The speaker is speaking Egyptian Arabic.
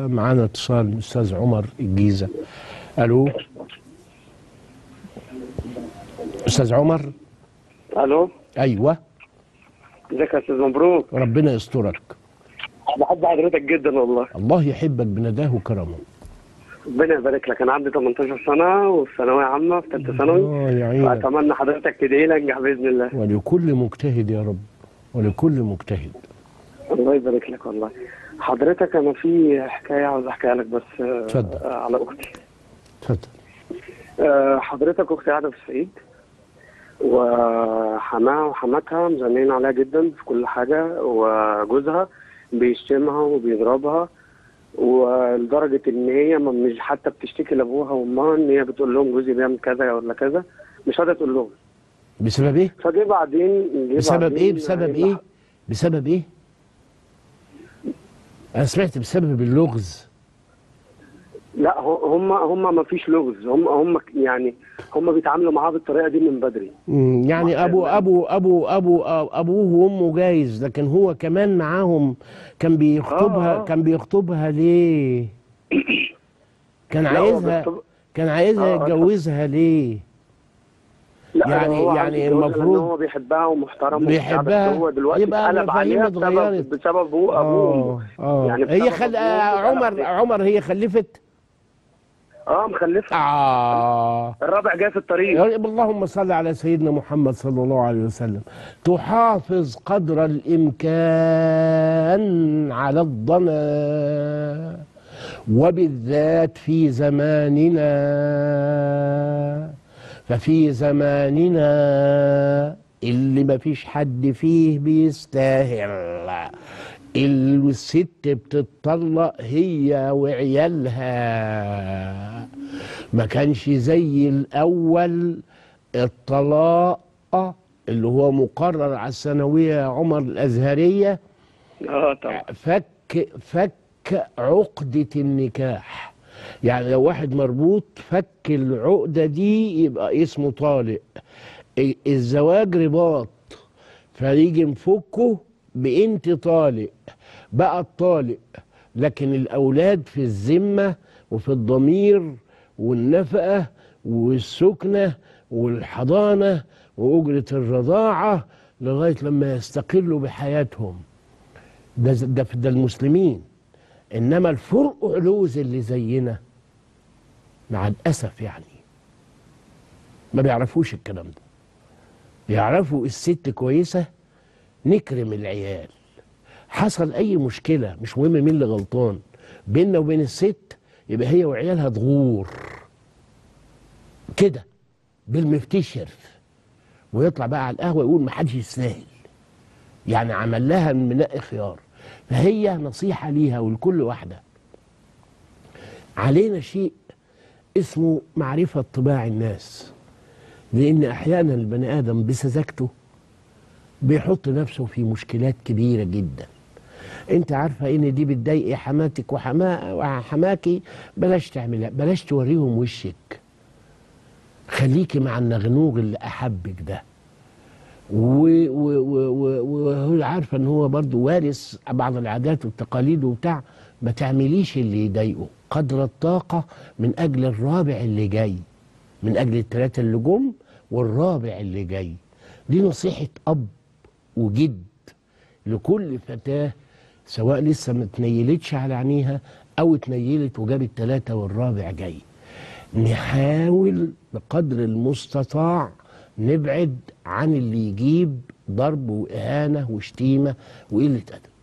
معانا اتصال من الاستاذ عمر الجيزه الو استاذ عمر الو ايوه ازيك يا استاذ مبروك ربنا يسترك بحب حضرتك جدا والله الله يحبك بنداه وكرمه ربنا يبارك لك انا عندي 18 سنه وفي ثانويه عامه في ثالثه ثانوي اه يا عينك فاتمنى حضرتك تدعي لي انجح باذن الله ولكل مجتهد يا رب ولكل مجتهد الله يبارك لك والله حضرتك انا في حكايه عاوز احكيها لك بس آه، اتفضل. آه، على اختي اتفضل آه، حضرتك اختي قاعده في الصعيد وحماها وحماتها مزنين عليها جدا في كل حاجه وجوزها بيشتمها وبيضربها ولدرجه ان هي ما- مش حتى بتشتكي لابوها وامها ان هي بتقول لهم جوزي بيعمل كذا ولا كذا مش قادره تقول لهم بسبب ايه فجه بعدين جه بسبب بعدين ايه بسبب هي- ايه بسبب ايه انا سمعت بسبب اللغز لا هو- هم هم ما فيش لغز هم هم يعني هم بيتعاملوا معاها بالطريقه دي من بدري مم، يعني ما- ابو ابو ابو ابو ابوه وامه جايز لكن هو كمان معاهم كان بيخطبها آه، آه. كان بيخطبها ليه كان لا، هو عايزها بيخطب- كان عايزها آه، آه، يتجوزها ليه لا يعني- هو يعني عايز يتجوزها لأن المفروض هو بيحبها ومحترم بيحبها، وبتاع، بس هو دلوقتي يبقى اتقلب عليها المفاهيم اتغيرت. بسبب بسبب ابوه ابوه اه اه يعني هي بسبب خل... أبوه آه اتقلب عمر عليها. عمر هي خلفت اه مخلفها اه الرابع جاي في الطريق يا رب اللهم صل على سيدنا محمد صلى الله عليه وسلم تحافظ قدر الإمكان على الضنا وبالذات في زماننا ففي زماننا اللي ما فيش حد فيه بيستاهل الست بتتطلق هي وعيالها ما كانش زي الأول الطلاق اللي هو مقرر على الثانوية يا عمر الأزهرية اه طبعا فك فك عقدة النكاح يعني لو واحد مربوط فك العقدة دي يبقى اسمه طالق ال- الزواج رباط فيجي نفكه بانت طالق بقى الطالق لكن الأولاد في الذمة وفي الضمير والنفقة والسكنة والحضانة وأجرة الرضاعة لغاية لما يستقلوا بحياتهم ده ده ده المسلمين انما الفرق علوز اللي زينا مع الاسف يعني ما بيعرفوش الكلام ده يعرفوا الست كويسه نكرم العيال حصل اي مشكله مش مهم مين اللي غلطان بيننا وبين الست يبقى هي وعيالها تغور كده بالمفتيش شرف ويطلع بقى على القهوه يقول ما حدش يستاهل يعني عمل لها منقي خيار فهي نصيحة ليها ولكل واحدة علينا شيء اسمه معرفة طباع الناس لأن أحيانا البني آدم بسذاجته بيحط نفسه في مشكلات كبيرة جدا انت عارفة ان دي بتضايقي حماتك وحما وحماكي بلاش تعملها بلاش توريهم وشك خليكي مع النغنوغ اللي احبك ده و- و- و- و- وهو عارفه ان هو برضه وارث بعض العادات والتقاليد وبتاع ما تعمليش اللي يضايقه قدر الطاقه من اجل الرابع اللي جاي من اجل الثلاثه اللي جم والرابع اللي جاي دي نصيحه اب وجد لكل فتاه سواء لسه ما تنيلتش على عينيها او اتنيلت وجابت ثلاثه والرابع جاي نحاول بقدر المستطاع نبعد عن اللي يجيب ضرب وإهانة وشتيمة وقلة أدب